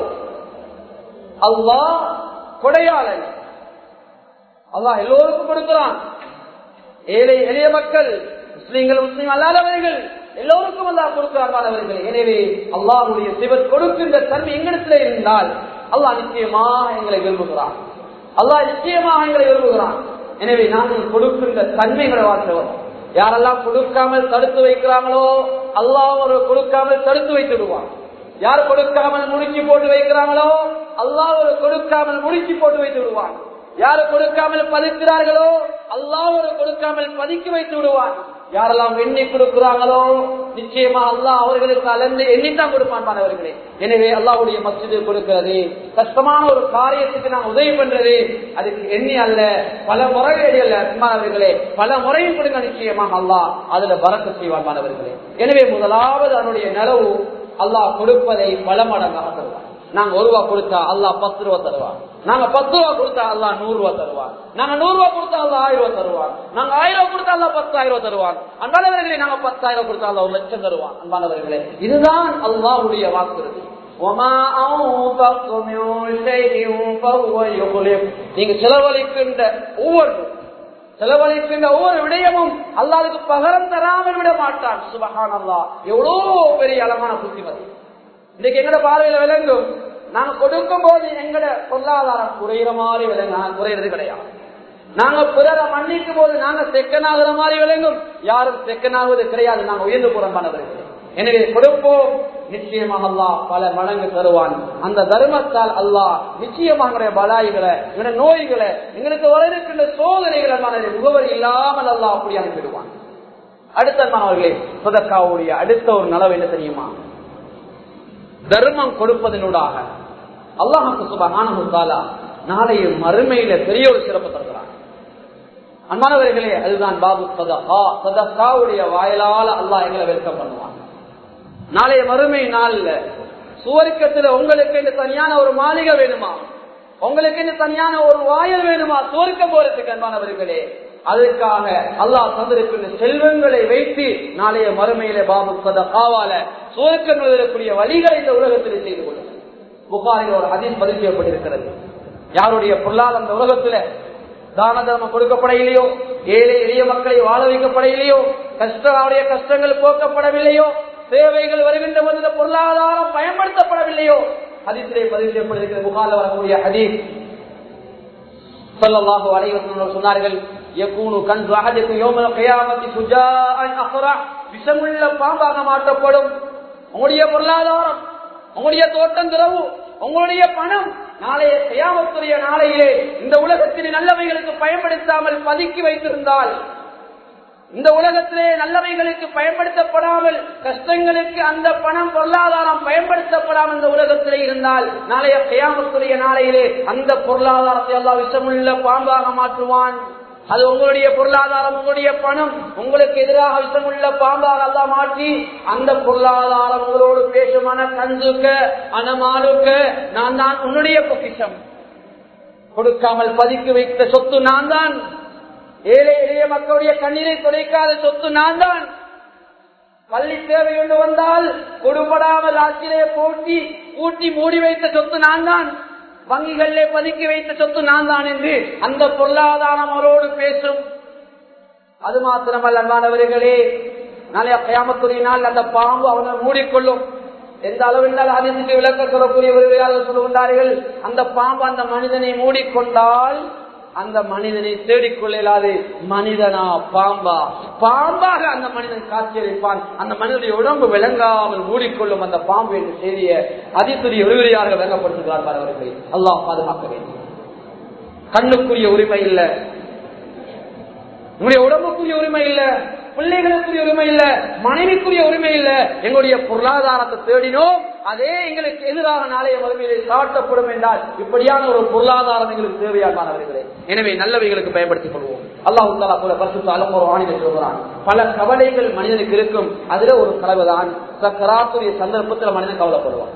அல்லாஹ் கொடையாளன் அல்லாஹ் எல்லோருக்கும் கொடுக்கிறான் ஏழை எளிய மக்கள் முஸ்லீம்கள் முஸ்லீம் அல்லாதவர்கள் எல்லோருக்கும் அல்லாஹ் கொடுக்கிறார்கள் எனவே அல்லாஹுடைய சிவர் கொடுக்கின்ற தன்மை எங்களிடத்தில் இருந்தால் அல்லாஹ் நிச்சயமாக எங்களை விரும்புகிறான் அல்லாஹ் நிச்சயமாக எங்களை விரும்புகிறான் எனவே நாங்கள் கொடுக்கின்ற தன்மைகளை வாழ்ந்தவர் யாரெல்லாம் கொடுக்காமல் தடுத்து வைக்கிறாங்களோ அல்லாஹ் ஒரு கொடுக்காமல் தடுத்து வைத்து விடுவான் யார் கொடுக்காமல் முடிச்சு போட்டு வைக்கிறாங்களோ அல்லாஹ் ஒரு கொடுக்காமல் முடிச்சு போட்டு வைத்து விடுவான் யாரு கொடுக்காமல் பதிக்கிறார்களோ அல்லாஹ் ஒரு கொடுக்காமல் பதுக்கி வைத்து விடுவான் யாரெல்லாம் எண்ணி கொடுக்கிறாங்களோ நிச்சயமா அல்லாஹ் அவர்களுக்கு அலந்து எண்ணித்தான் கொடுப்பான் மாணவர்களே எனவே அல்லாஹுடைய மசிது கொடுக்கிறது கஷ்டமான ஒரு காரியத்துக்கு நான் உதவி பண்றது அதுக்கு எண்ணி அல்ல பல முறைகள் அல்ல மாணவர்களே பல முறையும் கொடுங்க நிச்சயமாக அல்லாஹ் அதுல பறக்க செய்வான் மாணவர்களே எனவே முதலாவது அதனுடைய நிலவு அல்லாஹ் கொடுப்பதை பல மடங்காக தருவான் நாங்க ஒரு ரூபா கொடுத்தா அல்லாஹ் பத்து ரூபா தருவான் நாங்க பத்து ரூபா கொடுத்தா அல்லாஹ் நூறு ரூபா தருவான் நாங்க நூறு ரூபா கொடுத்தா அல்லாஹ் ஆயிரம் ரூபா தருவான் நாங்க ஆயிரம் ரூபா கொடுத்தா அல்லாஹ் பத்தாயிரம் ரூபா தருவான் அன்பானவர்களே நாங்க பத்தாயிரம் கொடுத்தா அல்லாஹ் ஒரு லட்சம் தருவான் அன்பானவர்களே இதுதான் அல்லாஹ்வுடைய வாக்குறுதி நீங்க செலவழிக்கின்ற ஒவ்வொரு செலவழிக்கின்ற ஒவ்வொரு விடயமும் அல்லாதுக்கு பகரம் தராமல் விட மாட்டான் சுபகான் அல்லா எவ்வளோ பெரிய அழகான புத்திமதி இன்னைக்கு எங்கட பார்வையில விளங்கும் நாங்க கொடுக்கும் போது எங்கட பொருளாதாரம் குறையிற மாதிரி விளங்க குறையிறது கிடையாது நாங்க பிறரை மன்னிக்கும் போது நாங்க செக்கனாகிற மாதிரி விளங்கும் யாரும் செக்கனாகுவது கிடையாது நாங்க உயர்ந்து புறம்பானவர்கள் எனவே கொடுப்போம் நிச்சயமாக அல்லாஹ் பல மடங்கு தருவான் அந்த தர்மத்தால் அல்லாஹ் நிச்சயமாக பலாய்களை இவன நோய்களை எங்களுக்கு வர இருக்கின்ற சோதனைகளை முகவரி இல்லாமல் அல்லாஹ் அப்படி அனுப்பிடுவான் அடுத்த மாணவர்களே சுதக்காவுடைய அடுத்த ஒரு நலவு என்ன தெரியுமா தர்மம் கொடுப்பதனூடாக அல்லாஹுக்கு சுபகானா நாளைய மறுமையில பெரிய ஒரு சிறப்பு தருகிறான் அன்பானவர்களே அதுதான் பாபு சதகா சதகாவுடைய வாயிலால அல்லாஹ் எங்களை வெல்கம் பண்ணுவான் நாளைய மறுமை நாள்ல சுவர்க்கத்துல உங்களுக்கு இந்த தனியான ஒரு மாளிகை வேணுமா உங்களுக்கு இந்த தனியான ஒரு வாயல் வேணுமா சுவர்க்கம் போறதுக்கு அன்பானவர்களே அதுக்காக அல்லாஹ் தந்திருக்கின்ற செல்வங்களை வைத்து நாளைய மறுமையில பாபு சதகாவால சுவர்க்கம் எழுதக்கூடிய வழிகளை இந்த உலகத்தில் செய்து கொள்ளும் புகாரில் ஒரு அதில் பதிவு செய்யப்பட்டிருக்கிறது யாருடைய பொருளாதார இந்த உலகத்துல தான தர்மம் கொடுக்கப்படவில்லையோ ஏழை எளிய மக்களை வாழ வைக்கப்படவில்லையோ கஷ்டங்களுடைய கஷ்டங்கள் போக்கப்படவில்லையோ தேவைகள் வருகின்ற போது இந்த பொருளாதாரம் பயன்படுத்தப்படவில்லையோ ஹதீஸிலே பதிவு செய்யப்படுகிற புகாரில் வரக்கூடிய ஹதீஸ் ஸல்லல்லாஹு அலைஹி வஸல்லம் சொன்னார்கள் யகூனு கன்சு அஹதிக்கும் யௌமல் கியாமத்தி சுஜாஅன் அஃரா விஷமுள்ள பாம்பாக மாற்றப்படும் உங்களுடைய பொருளாதாரம் உங்களுடைய தோட்டம் திறவு உங்களுடைய பணம் நாளைய கியாமத்துடைய நாளையிலே இந்த உலகத்தின் நல்லவைகளுக்கு பயன்படுத்தாமல் பதுக்கி வைத்திருந்தால் இந்த உலகத்திலே நல்லவைகளுக்கு பயன்படுத்தப்படாமல் கஷ்டங்களுக்கு அந்த பணம் பொருளாதாரம் பயன்படுத்தப்படாமல் இந்த உலகத்திலே இருந்தால் நாளைய கயாமத்துடைய நாளையிலே அந்த பொருளாதாரத்தை எல்லாம் விஷமுள்ள பாம்பாக மாற்றுவான் அது உங்களுடைய பொருளாதாரம் உங்களுடைய பணம் உங்களுக்கு எதிராக விஷமுள்ள பாம்பாக எல்லாம் மாற்றி அந்த பொருளாதாரம் உங்களோடு பேசுமான கஞ்சுக்க அனமாலுக்க நான் தான் உன்னுடைய பொக்கிஷம் கொடுக்காமல் பதுக்கி வைத்த சொத்து நான் தான் ஏழை எளிய மக்களுடைய கண்ணீரை துடைக்காத சொத்து நான் தான் பள்ளி தேவை கொண்டு வந்தால் கொடுபடாமல் ஆட்சியிலே போட்டி கூட்டி மூடி வைத்த சொத்து நான் தான் வங்கிகளிலே பதுக்கி வைத்த சொத்து நான் தான் என்று அந்த பொருளாதாரம் அவரோடு பேசும் அது மாத்திரமல்ல அன்பானவர்களே நாளைய கயாமத்துடைய நாள் அந்த பாம்பு அவனை மூடிக்கொள்ளும் எந்த அளவில் அதிர்ச்சி விளக்க சொல்லக்கூடியவர்கள் சொல்லுகின்றார்கள் அந்த பாம்பு அந்த மனிதனை மூடிக்கொண்டால் அந்த மனிதனை தேடிக்கொள்ளாது மனிதனா பாம்பா பாம்பாக அந்த மனிதன் காட்சியளிப்பான் அந்த மனிதனுடைய உடம்பு விளங்காமல் மூடிக்கொள்ளும் அந்த பாம்பு என்று செய்திய அதிசுரிய விரிவுரையாக விளங்கப்படுத்துகிறார் அவர்களை அல்லாஹ் பாதுகாக்க வேண்டும் கண்ணுக்குரிய உரிமை இல்ல உங்களுடைய உடம்புக்குரிய உரிமை இல்ல பிள்ளைகளுக்குரிய உரிமை இல்ல மனைவிக்குரிய உரிமை இல்ல எங்களுடைய பொருளாதாரத்தை தேடினோம் அதே எங்களுக்கு எதிராக நாளைய மறுமையிலே சாட்டப்படும் என்றால் இப்படியான ஒரு பொருளாதாரம் எங்களுக்கு தேவையானவர்களே எனவே நல்லவைகளுக்கு பயன்படுத்திக் கொள்வோம் அல்லாஹு தாலா போல பரிசுத்த அலம்போ ஆணித சொல்கிறான் பல கவலைகள் மனிதனுக்கு இருக்கும் அதுல ஒரு கலவைதான் சக்கராத்துடைய சந்தர்ப்பத்தில் மனிதன் கவலைப்படுவான்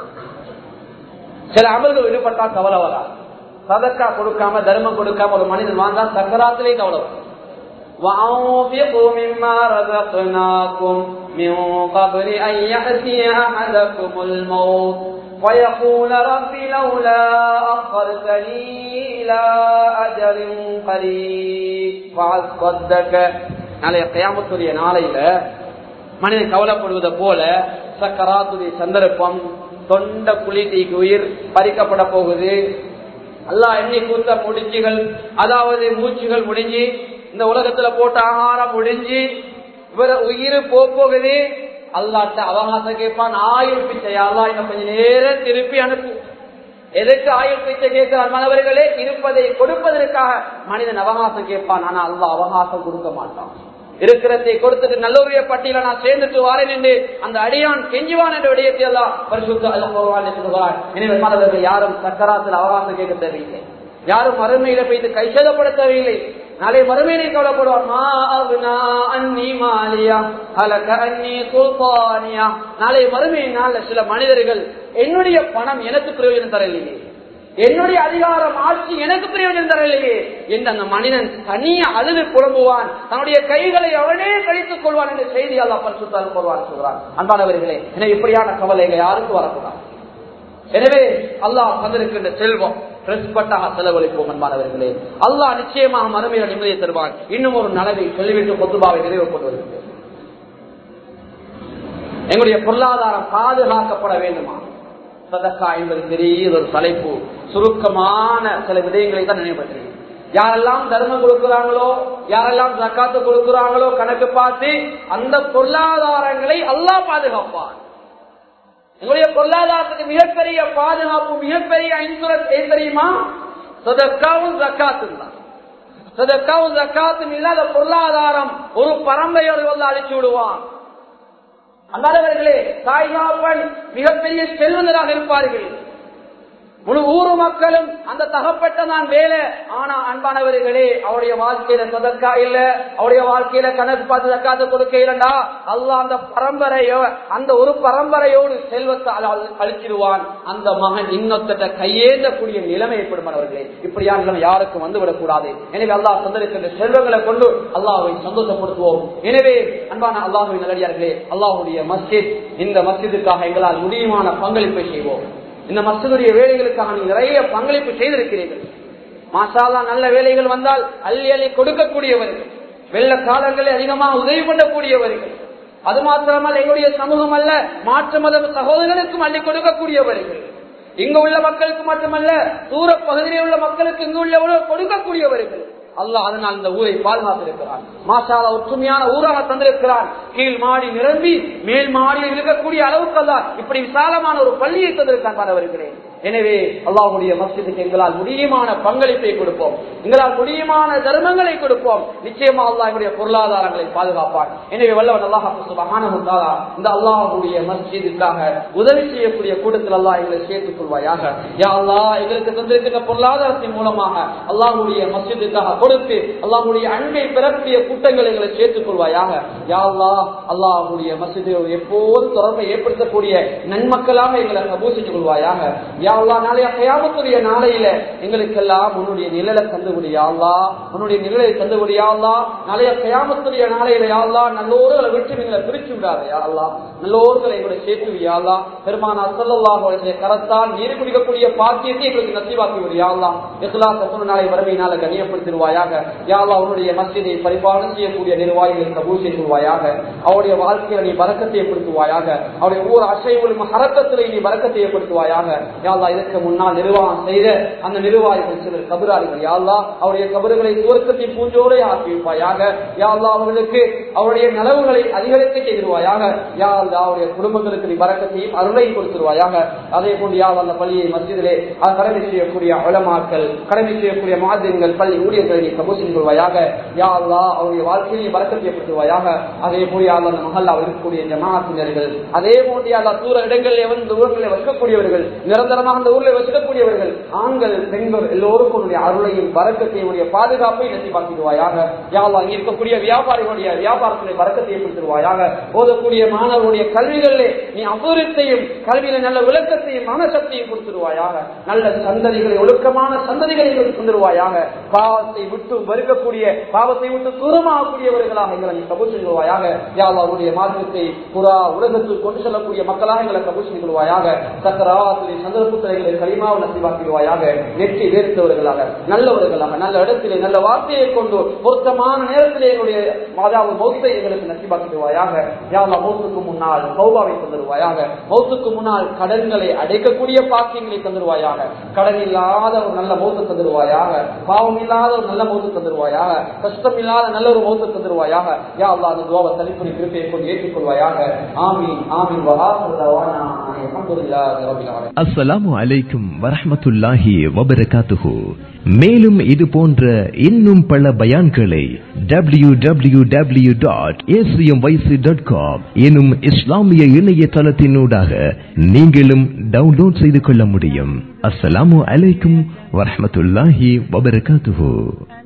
சில அமல்கள் ஈடுபட்டா கவலை வராது சதக்கா கொடுக்காம தர்மம் கொடுக்காம ஒரு மனிதன் வாழ்ந்தா சக்கராத்திலே கவலை வரும் وأنفقوا مما رزقناكم من قبل أن يأتي أحدكم الموت ويقول رب لولا أخرتني إلى أجل قريب فأصدق நாளைய கயாமத்துடைய நாளையில மனிதன் கவலைப்படுவதை போல சக்கராத்துடைய சந்தர்ப்பம் தொண்ட குளிர்ச்சிக்கு உயிர் பறிக்கப்பட போகுது அல்லா எண்ணி கூத்த முடிச்சுகள் அதாவது மூச்சுகள் முடிஞ்சு இந்த உலகத்துல போட்ட ஆகாரம் முடிஞ்சு இவர உயிர் போகுது அல்லாட்ட அவகாசம் கேட்பான் ஆயுள் பிச்சை அல்லா இன்னும் கொஞ்ச நேரம் திருப்பி அனுப்பு எதற்கு ஆயுள் பிச்சை கேட்கிறார் மாணவர்களே இருப்பதை கொடுப்பதற்காக மனிதன் அவகாசம் கேட்பான் ஆனா அல்லா அவகாசம் கொடுக்க மாட்டான் இருக்கிறதை கொடுத்துட்டு நல்லுரிய பட்டியல நான் சேர்ந்துட்டு வாரேன் என்று அந்த அடியான் கெஞ்சுவான் என்ற விடயத்தை எல்லாம் பரிசுத்த சொல்லுவார் எனவே மாணவர்கள் யாரும் சக்கராத்தில் அவகாசம் கேட்க தேவையில்லை யாரும் மறுமையில போய்த்து கைசேதப்பட தேவையில்லை நாளை மறுமையிலே கவலைப்படுவான் நாளை மறுமை நாள்ல சில மனிதர்கள் என்னுடைய பணம் எனக்கு பிரயோஜனம் தரலையே என்னுடைய அதிகாரம் ஆட்சி எனக்கு பிரயோஜனம் தரலையே என்று அந்த மனிதன் தனிய அழுது புலம்புவான் தன்னுடைய கைகளை அவனே கழித்துக் கொள்வான் என்ற செய்தி அல்லா பரிசுத்தால் கொள்வான் சொல்கிறான் அன்பானவர்களே எனவே இப்படியான கவலைகள் யாருக்கும் வரக்கூடாது எனவே அல்லாஹ் தந்திருக்கின்ற செல்வம் ரெஸ்பெக்டாக செலவழிப்போம் அன்பானவர்களே அல்லாஹ் நிச்சயமாக மறுமையில நிம்மதியை தருவான் இன்னும் ஒரு நலவை சொல்லிவிட்டு பொதுபாவை நிறைவு கொண்டு வருகிறது எங்களுடைய பொருளாதாரம் பாதுகாக்கப்பட வேண்டுமா சதக்கா என்பது பெரிய ஒரு தலைப்பு சுருக்கமான சில விடயங்களை தான் நினைவுபடுகிறேன் யாரெல்லாம் தர்மம் கொடுக்கிறாங்களோ யாரெல்லாம் ஜக்காத்து கொடுக்கிறாங்களோ கணக்கு பார்த்து அந்த பொருளாதாரங்களை அல்லாஹ் பாதுகாப்பான் எங்களுடைய பொருளாதாரத்துக்கு மிகப்பெரிய பாதுகாப்பு மிகப்பெரிய இன்சூரன்ஸ் ஏன் தெரியுமா சதக்காவும் ஜக்காத்தும் தான் சதக்காவும் ஜக்காத்தும் இல்லாத பொருளாதாரம் ஒரு பரம்பரையோடு வந்து அழிச்சு விடுவான் அந்தாதவர்களே தாய்மாப்பன் மிகப்பெரிய செல்வந்தராக இருப்பார்கள் முழு ஊரு மக்களும் அந்த தகப்பட்ட தான் வேலை ஆனா அன்பானவர்களே அவருடைய வாழ்க்கையில சொதக்கா இல்ல அவருடைய வாழ்க்கையில கணக்கு பார்த்து தக்காத்து கொடுக்க இல்லண்டா அல்ல அந்த பரம்பரையோ அந்த ஒரு பரம்பரையோடு செல்வத்தை அழிச்சிடுவான் அந்த மகன் இன்னொத்த கையேந்தக்கூடிய நிலைமை ஏற்படும் அவர்களே இப்படியான நிலைமை யாருக்கும் வந்துவிடக் கூடாது எனவே அல்லாஹ் தந்திருக்கின்ற செல்வங்களை கொண்டு அல்லாஹை சந்தோஷப்படுத்துவோம் எனவே அன்பான அல்லாஹுவின் நல்லடியார்களே அல்லாஹுடைய மஸ்ஜித் இந்த மஸ்ஜிதுக்காக எங்களால் முடியுமான பங்களிப்பை செய்வோம் இந்த மசதுடைய வேலைகளுக்காக நீங்கள் நிறைய பங்களிப்பு செய்திருக்கிறீர்கள் மாசாலா நல்ல வேலைகள் வந்தால் அள்ளி அள்ளி கொடுக்கக்கூடியவர்கள் வெள்ள காலங்களில் அதிகமாக உதவி பண்ணக்கூடியவர்கள் அது மாத்திரமல்ல எங்களுடைய சமூகம் அல்ல மாற்று மத சகோதரர்களுக்கும் அள்ளி கொடுக்கக்கூடியவர்கள் இங்கு உள்ள மக்களுக்கு மட்டுமல்ல தூர பகுதியில் உள்ள மக்களுக்கு இங்கு உள்ள கொடுக்கக்கூடியவர்கள் அல்லாஹ் அதனால் இந்த ஊரை பாதுகாத்திருக்கிறான் மாசால ஒற்றுமையான ஊராக தந்திருக்கிறான் கீழ் மாடி நிரம்பி மேல் மாடியில் இருக்கக்கூடிய அளவுக்கு அல்ல இப்படி விசாலமான ஒரு பள்ளியை தந்திருக்கான் மாணவர்களே எனவே அல்லாஹுடைய மஸ்ஜிதுக்கு எங்களால் முடியுமான பங்களிப்பை கொடுப்போம் எங்களால் முடியுமான தர்மங்களை கொடுப்போம் நிச்சயமா அல்லாஹ் எங்களுடைய பொருளாதாரங்களை பாதுகாப்பான் எனவே வல்லவன் அல்லாஹ் இந்த அல்லாஹுடைய மஸ்ஜிதுக்காக உதவி செய்யக்கூடிய கூட்டத்தில் அல்லாஹ் எங்களை சேர்த்துக் கொள்வாயாக யா அல்லாஹ் எங்களுக்கு தந்திருக்கின்ற பொருளாதாரத்தின் மூலமாக அல்லாஹுடைய மஸ்ஜிதுக்காக கொடுத்து அல்லாஹுடைய அன்பை பெறக்கூடிய கூட்டங்கள் எங்களை சேர்த்துக் கொள்வாயாக யா அல்லாஹ் அல்லாஹுடைய மஸ்ஜிது எப்போது தொடர்பை ஏற்படுத்தக்கூடிய நன்மக்களாக எங்களை கபூ செஞ்சு கொள்வாயாக யாழ்லா நாளைய கயாமத்துடைய நாளையில எங்களுக்கெல்லாம் உன்னுடைய நிழலை தந்துவிடு யாழ்லா உன்னுடைய நிழலை தந்துவிடு யாழ்லா நாளைய கயாமத்துடைய நாளையில யாழ்லா நல்லோர்களை விட்டு எங்களை பிரிச்சு விடாத யாழ்லா நல்லோர்களை எங்களை சேர்த்து யாழ்லா பெருமானா சொல்லல்லாஹுடைய கரத்தால் நீர் குடிக்கக்கூடிய பாக்கியத்தை எங்களுக்கு நசிவாக்கி விடு யாழ்லா இஸ்லா சத்துண நாளை வறுமையினால கண்ணியப்படுத்திடுவாயாக யாழ்லா உன்னுடைய மஸ்ஜிதை பரிபாலனை செய்யக்கூடிய நிர்வாகிகளை கபூல் செய்துவாயாக அவருடைய வாழ்க்கையில நீ பறக்கத்தை ஏற்படுத்துவாயாக அவருடைய ஒவ்வொரு அசைவுகளும் ஹரக்கத்திலே நீ பறக்கத்தை ஏற்படுத்துவாயாக யாழ்லா இதற்கு முன்னால் நிர்வாகம் செய்த அந்த நிர்வாகிகள் சிலர் கபராளிகள் யாழ்லா அவருடைய கபறுகளை துவக்கத்தின் பூஞ்சோரை ஆக்கி வைப்பாயாக யாழ்லா அவர்களுக்கு அவருடைய நலவுகளை அதிகரிக்க செய்திருவாயாக யாழ்லா அவருடைய குடும்பங்களுக்கு நீ பறக்கத்தையும் அருளையும் கொடுத்துருவாயாக அதே போன்று யாழ் அந்த பள்ளியை மசிதிலே அது கடமை செய்யக்கூடிய உலமாக்கள் கடமை செய்யக்கூடிய மாதிரிகள் பள்ளி ஊழியர்களை நீ கபூர் செய்து கொள்வாயாக யாழ்லா அவருடைய வாழ்க்கையை நீ பறக்கத்தை ஏற்படுத்துவாயாக அதே போல் யாழ் அந்த மகல்லாவில் இருக்கக்கூடிய ஜமாத்தினர்கள் அதே போன்று யாழ் தூர இடங்களில் வந்து ஊர்களில் வைக்கக்கூடியவர்கள் நிரந்தரமாக அந்த ஊரில் வசிக்கக்கூடியவர்கள் ஆண்கள் பெண்கள் எல்லோருக்கும் உன்னுடைய அருளையும் வரக்கத்தையும் உடைய பாதுகாப்பை நசிவாக்கிடுவாயாக யாவா இங்க இருக்கக்கூடிய வியாபாரிகளுடைய வியாபாரத்துடைய வரக்கத்தை ஏற்படுத்திடுவாயாக ஓதக்கூடிய மாணவருடைய கல்விகளிலே நீ அபூரத்தையும் கல்வியில நல்ல விளக்கத்தையும் மனசக்தியும் கொடுத்துருவாயாக நல்ல சந்ததிகளை ஒழுக்கமான சந்ததிகளை எங்களுக்கு தந்துருவாயாக பாவத்தை விட்டு மறுக்கக்கூடிய பாவத்தை விட்டு தூரமாகக்கூடியவர்களாக எங்களை நீ கபூர் செய்வாயாக யாவாருடைய மார்க்கத்தை புறா உலகத்தில் கொண்டு செல்லக்கூடிய மக்களாக எங்களை கபூர் செய்து கொள்வாயாக சக்கராத்துடைய சந்தர்ப்பத்திலே களிமாவை நசிவாக்கிடுவாயாக வெற்றி வேறுத்தவர்களாக நல்லவர்களாக நல்ல இடத்திலே நல்ல வார்த்தையை கொண்டு பொருத்தமான நேரத்திலே என்னுடைய மாதாவு மௌத்தை எங்களுக்கு நசிவாக்கிடுவாயாக யாவா மௌத்துக்கு முன்னால் சௌபாவை தந்துருவாயாக மௌத்துக்கு முன்னால் கடன்களை அடைக்கக்கூடிய பாக்கியங்களை தந்துருவாயாக கடன் இல்லாத ஒரு நல்ல மௌத்து தந்துருவாயாக பாவம் இல்லாத ஒரு நல்ல மௌத்து தந்துருவாயாக கஷ்டம் இல்லாத நல்ல ஒரு மௌத்து தந்துருவாயாக யா அல்லா அந்த துவாவை தனிப்பணி திருப்பியை கொண்டு ஏற்றுக்கொள்வாயாக ஆமீன் ஆமீன் வஹாசுல்லாவானா அல்ஹம்துலில்லாஹி ரப்பில் ஆலமீன் அஸ்ஸலாமு அலைக்கும் வரஹ்மத்துல்லாஹி வபரகாத்துஹு மேலும் இது போன்ற இன்னும் பல பயான்களை W W W dot dot com எனும் இஸ்லாமிய இணையதளத்தினூடாக நீங்களும் டவுன்லோட் செய்து கொள்ள முடியும் அஸ்ஸலாமு அலைக்கும் வரஹ்மத்துல்லாஹி வபரகாத்துஹு